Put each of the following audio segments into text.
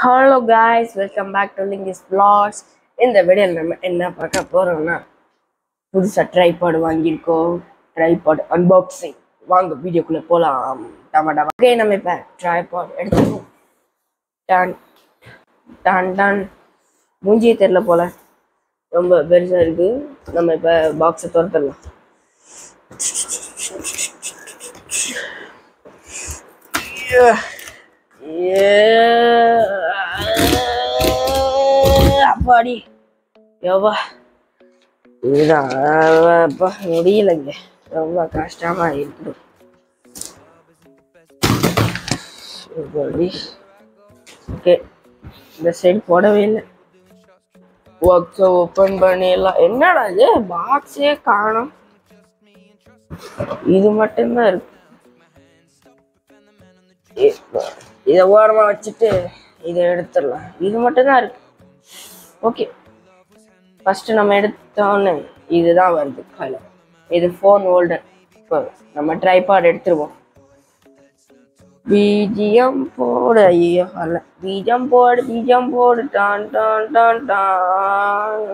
Hello guys welcome back to Lingis vlogs இந்த வீடியோவில் நம்ம என்ன பார்க்க போகிறோம்னா புதுசாக ட்ரைபாட் வாங்கியிருக்கோம் ட்ரைபாட் அன்பாக்சிங் வாங்க வீடியோக்குள்ளே போகலாம் டமா டமா ஓகே நம்ம இப்போ ட்ரைபாட் எடுத்துக்கோம் டான் டான் டான் மூஞ்சியே தெரில போல ரொம்ப பெருசாக இருக்குது நம்ம இப்போ பாக்ஸை திறந்துடலாம் அப்பாடி யோபா இதுதான் அப்பா முடியலைங்க ரொம்ப கஷ்டமா இருக்குது ஓகே இந்த சைடு போடவே இல்லை ஒர்க்ஸை ஓப்பன் பண்ணிடலாம் என்னடா இது பாக்ஸே காணும் இது மட்டும்தான் இருக்கு இ- இதை ஓரமாக வச்சுட்டு இதை எடுத்துடலாம் இது மட்டும்தான் இருக்கு ஓகே ஃபஸ்ட்டு நம்ம எடுத்தோன்னு இதுதான் வருது கையில் இது ஃபோன் ஹோல்டர் இப்போ நம்ம ட்ரைபாட் எடுத்துருவோம் பீஜியம் போடு ஐயோ அல்ல பீஜம் போடு பீஜம் போடு டான் டான் டான் டான்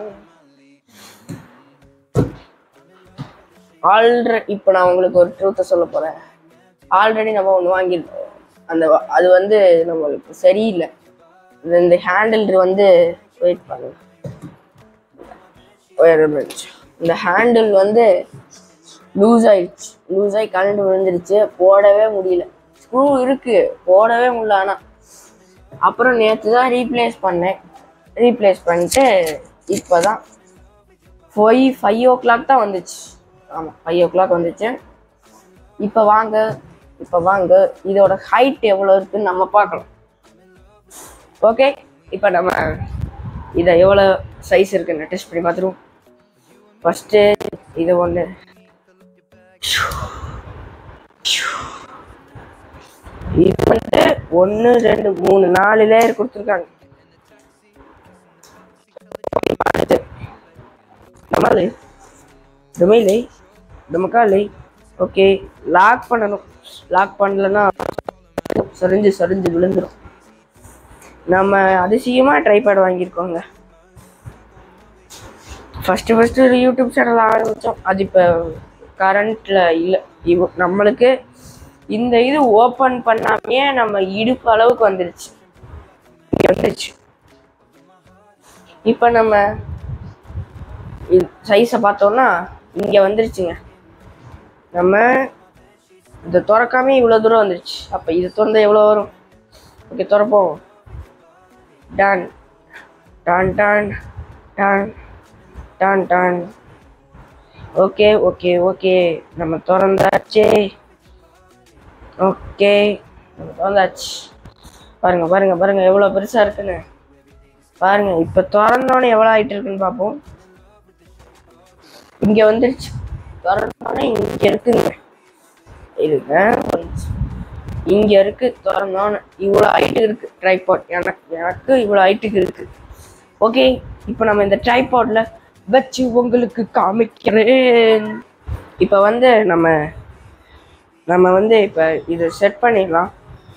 ஆல்ரெடி இப்போ நான் உங்களுக்கு ஒரு ட்ரூத்தை சொல்ல போகிறேன் ஆல்ரெடி நம்ம ஒன்று வாங்கியிருக்கோம் அந்த வ- அது வந்து நம்மளுக்கு சரியில்லை இந்த- இந்த ஹேண்டில் வந்து வெயிட் பண்ணுங்க ஒரு நிமிஷம். இந்த ஹேண்டில் வந்து லூஸ் ஆயிடுச்சு லூஸ் ஆகி கலண்டு விழுந்துருச்சு போடவே முடியல ஸ்க்ரூ இருக்கு போடவே முடியல ஆனால் அப்புறம் நேற்று தான் ரீப்ளேஸ் பண்ணேன் ரீப்ளேஸ் பண்ணிட்டு இப்போ தான் ஃபைவ் ஃபைவ் ஓ கிளாக் தான் வந்துச்சு ஆமாம் ஃபைவ் ஓ கிளாக் வந்துச்சு இப்போ வாங்க இப்போ வாங்க இதோட ஹைட் எவ்வளோ இருக்குன்னு நம்ம பார்க்கலாம் ஓகே இப்போ நம்ம இதை எவ்வளோ சைஸ் இருக்குன்னு டெஸ்ட் பண்ணி பார்த்துருவோம் ஃபஸ்ட்டு இது ஒன்று இது வந்து ஒன்று ரெண்டு மூணு நாலு லேயர் கொடுத்துருக்காங்க அடுத்து நம்மளே டொமைலை டொமக்காலை ஓகே லாக் பண்ணணும் லாக் பண்ணலன்னா சரிஞ்சு சரிஞ்சு விழுந்துடும் நம்ம அதிசயமாக ட்ரைபேட் வாங்கியிருக்கோங்க ஃபஸ்ட்டு ஃபஸ்ட்டு ஒரு யூடியூப் சேனல் ஆரம்பித்தோம் அது இப்போ கரண்ட்டில் இல்லை இவ நம்மளுக்கு இந்த இது ஓப்பன் பண்ணாமையே நம்ம இடுப்பு அளவுக்கு வந்துருச்சு இங்க வந்துருச்சு இப்போ நம்ம சைஸை பார்த்தோம்னா இங்கே வந்துருச்சுங்க நம்ம இதை திறக்காம இவ்வளோ தூரம் வந்துருச்சு அப்போ இது திறந்தா எவ்வளோ வரும் ஓகே திறப்போம் டான் டான் டான் டான் டான் டான் ஓகே ஓகே ஓகே நம்ம திறந்தாச்சே ஓகே நம்ம திறந்தாச்சு பாருங்க பாருங்க பாருங்க எவ்வளோ பெருசாக இருக்குன்னு பாருங்க இப்போ திறந்தோன்னே எவ்வளோ ஆயிட்டு இருக்குன்னு பார்ப்போம் இங்கே வந்துருச்சு திறந்தோன்னே இங்கே இருக்குங்க இருங்க இங்க இருக்கு திறந்தோன்னு இவ்வளோ ஹைட்டு இருக்கு ட்ரைபாட் எனக்கு எனக்கு இவ்வளோ ஹைட்டுக்கு இருக்கு ஓகே இப்போ நம்ம இந்த ட்ரைபாட்ல வச்சு உங்களுக்கு காமிக்கிறேன் இப்போ வந்து நம்ம நம்ம வந்து இப்போ இதை செட் பண்ணிடலாம்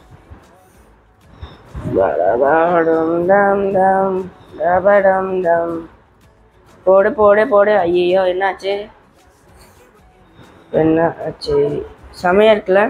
டபடம் டம் டம் டபடம் டம். போடு போடு போடு ஐயோ என்னாச்சு என்ன ஆச்சு செமையா இருக்குல்ல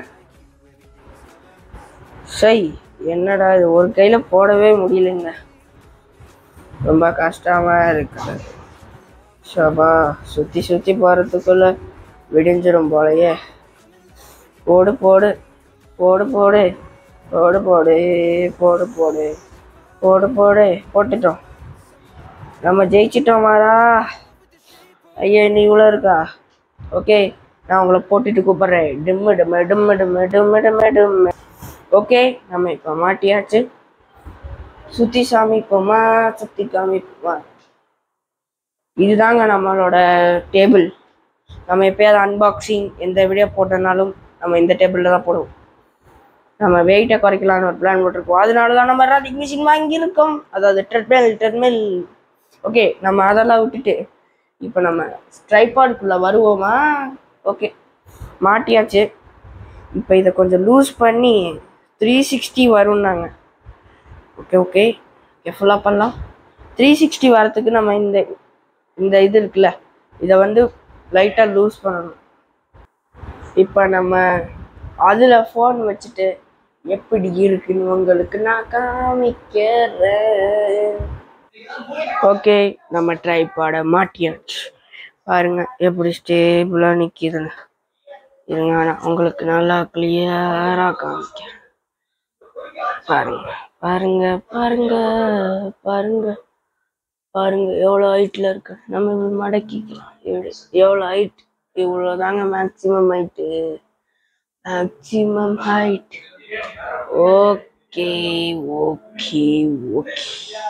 சை என்னடா இது ஒரு கையில போடவே முடியலைங்க ரொம்ப கஷ்டமா இருக்கு ஷபா சுத்தி சுத்தி போறதுக்குள்ள விடிஞ்சிடும் போலயே போடு போடு போடு போடு போடு போடு போடு போடு போடு போடு போட்டுட்டோம் நம்ம ஜெயிச்சிட்டோமாடா ஐயா நீ இவ்வளோ இருக்கா ஓகே நான் உங்களை போட்டுட்டு கூப்பிட்றேன் டிம்மு டிம்மு டிம்மு டிம்மு டிம்மு டிம்மு டிம்மு ஓகே நம்ம இப்போ மாட்டியாச்சு சுற்றி சாமிப்போமா சுற்றி காமிப்போமா இதுதாங்க நம்மளோட டேபிள் நம்ம எப்பயாவது அன்பாக்சிங் எந்த வீடியோ போட்டனாலும் நம்ம இந்த டேபிளில் தான் போடுவோம் நம்ம வெயிட்டை குறைக்கலாம்னு ஒரு பிளான் போட்டிருக்கோம் அதனால தான் நம்ம ராடிக் மிஷின் வாங்கியிருக்கோம் அதாவது ட்ரெட்மில் ட்ரெட்மில் ஓகே நம்ம அதெல்லாம் விட்டுட்டு இப்போ நம்ம ட்ரைபாட்குள்ளே வருவோமா ஓகே மாட்டியாச்சு இப்போ இதை கொஞ்சம் லூஸ் பண்ணி த்ரீ சிக்ஸ்டி வரும்னாங்க ஓகே ஓகே ஃபுல்லாக பண்ணலாம் த்ரீ சிக்ஸ்டி வரத்துக்கு நம்ம இந்த இந்த இது இருக்குல்ல இதை வந்து லைட்டாக லூஸ் பண்ணணும் இப்போ நம்ம அதில் ஃபோன் வச்சுட்டு எப்படி இருக்குன்னு உங்களுக்கு நான் காமிக்கிறேன் ஓகே நம்ம ட்ரைபாடை மாட்டியாச்சு பாருங்க எப்படி ஸ்டேபிளாக நிற்கிதுன்னு இருங்க நான் உங்களுக்கு நல்லா கிளியராக காமிக்கிறேன் பாருங்க பாருங்க பாருங்க பாருங்க பாருங்க எவ்வளோ ஹைட்டில் இருக்கு நம்ம இப்படி மடக்கிக்கலாம் எவ்வளோ எவ்வளோ ஹைட் இவ்வளோ தாங்க maximum height maximum height okay okay okay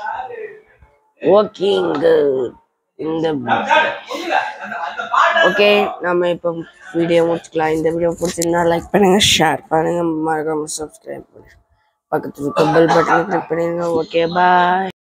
ஓகேங்க இந்த ஓகே நம்ம இப்போ வீடியோ முடிச்சுக்கலாம் இந்த வீடியோ பிடிச்சிருந்தா லைக் பண்ணுங்க ஷேர் பண்ணுங்க மறக்காம சப்ஸ்கிரைப் பண்ணுங்க பக்கத்துல இருக்க பெல் பட்டன் கிளிக் பண்ணிடுங்க ஓகே பாய்